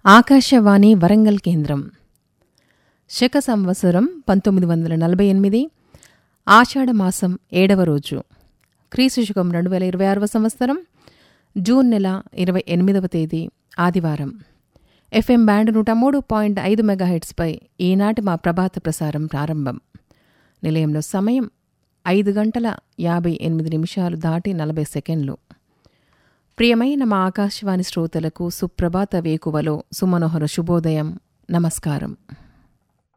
ఆకాశవాణి వరంగల్ కేంద్రం శక సంవత్సరం పంతొమ్మిది వందల నలభై ఎనిమిది ఆషాఢమాసం ఏడవ రోజు క్రీస్తు శకం రెండు వేల ఇరవై ఆరవ సంవత్సరం జూన్ నెల ఇరవై ఎనిమిదవ తేదీ ఆదివారం ఎఫ్ఎం బ్యాండ్ నూట మూడు పాయింట్ ఐదు మెగాహెట్స్పై ఈనాటి మా ప్రభాత ప్రసారం ప్రారంభం నిలయంలో సమయం ఐదు గంటల యాభై ఎనిమిది నిమిషాలు దాటి నలభై సెకండ్లు ప్రియమైన మా ఆకాశవాణి శ్రోతలకు సుప్రభాత వేకువలో సుమనోహర శుభోదయం నమస్కారం